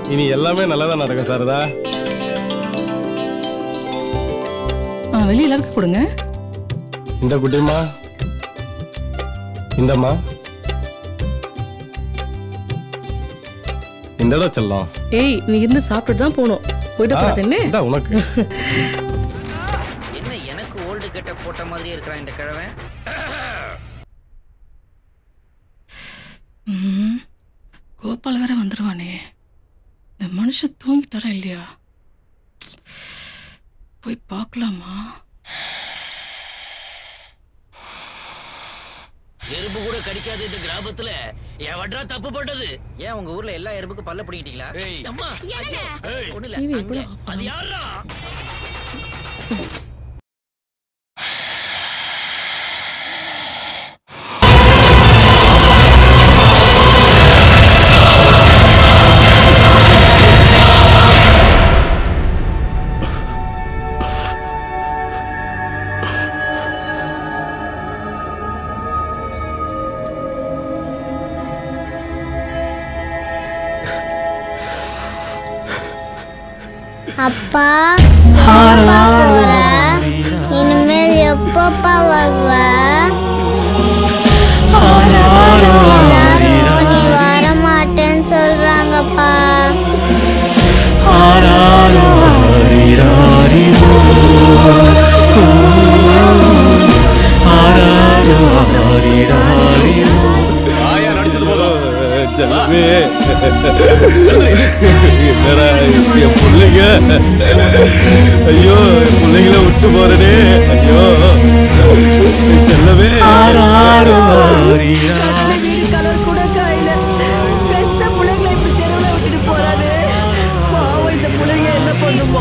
இனி எல்லாமே நல்லதா நடக்கும் சாரதா ஆ வெளியே எல்லாருக்கும் கொடுங்க இந்த குட்டிமா இந்தம்மா இந்தடா செல்லம் ஏய் நீ இருந்து சாப்பிட்டுட்டு தான் போகணும் போயிட்டு ஆ, போறது என்ன இந்தா உனக்கு என்ன எனக்கு ஓல்டு கெட்ட போட்ட மாதிரியே இருக்கிறான் இந்த கிழவன் ம், கோபால் வேற வந்துருவானே இந்த மனுஷன் தூங்கிட்டாரா இல்லையா போய் பார்க்கலாமா எறும்பு கூட கடிக்காத இந்த கிராமத்துல எவட்ரா தப்பு பண்ணது ஏன் உங்க ஊர்ல எல்லா எறும்புக்கும் பல்ல பிடிக்கிட்டீங்களா அம்மா ஐயோ, ஒண்ணும் இல்ல இது அங்க. எவ்வளவு அது யாரா அப்பா எப்பப்பா போற இனிமேல் எப்பப்பா வருவ எல்லாரும் நீ வர மாட்டேன்னு சொல்றாங்கப்பா ஆயா நடிச்சது போதும் செல்வி என்னடா என் பிள்ளைங்க ஐயோ என் பிள்ளைங்கள விட்டு போறனே ஐயோ செல்லவே கலர் கூட கையில பெத்த பிள்ளைங்களை இப்படி தெருவில் விட்டுட்டு போறாரு பாவம் இந்த பிள்ளைங்க என்ன பண்ணுமோ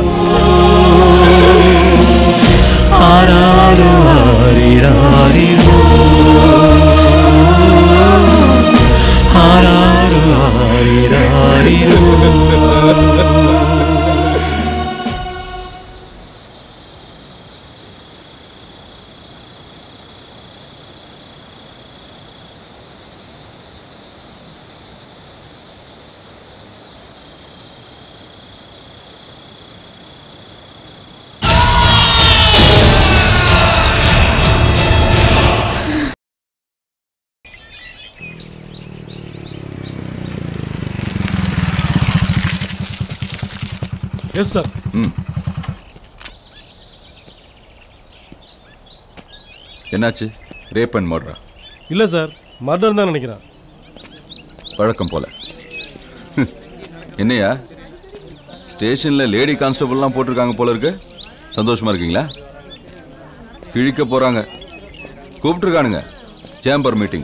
எஸ் சார் என்னாச்சு ரேப் அண்ட் மர்டரா இல்ல சார் மர்டர் தான் நினைக்கிறேன் பழக்கம் போல என்னையா ஸ்டேஷன்ல லேடி கான்ஸ்டபிள்லாம் போட்டிருக்காங்க போல இருக்கு சந்தோஷமா இருக்கீங்களா கிழிக்க போறாங்க கூப்பிட்டுருக்கானுங்க சேம்பர் மீட்டிங்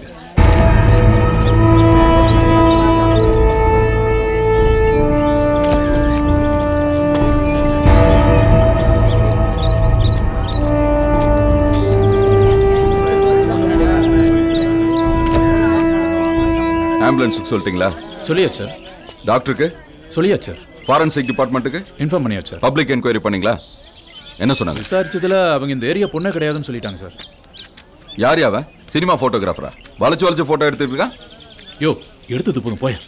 ஆம்புலன்ஸுக்கு சொல்லிட்டீங்களா சொல்லியாச்சு சார் டாக்டருக்கு சொல்லியாச்சு சார் ஃபாரன்சிக் டிபார்ட்மெண்ட்டுக்கு இன்ஃபார்ம் பண்ணியாச்சு சார் பப்ளிக் என்கொயரி பண்ணீங்களா என்ன சொன்னாங்க விசாரிச்சதுல அவங்க இந்த ஏரியா பொண்ணே கிடையாதுன்னு சொல்லிட்டாங்க சார் யார் யாவன் சினிமா போட்டோகிராஃபரா வளைச்சு வளைச்சு போட்டோ எடுத்துட்டு இருக்கான் யோ எடுத்தது போங்க போய்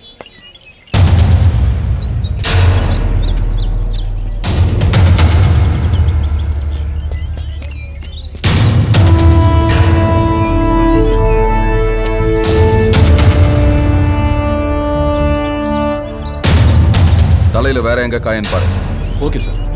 தலையில வேற எங்க காயன்னு பாரு ஓகே சார்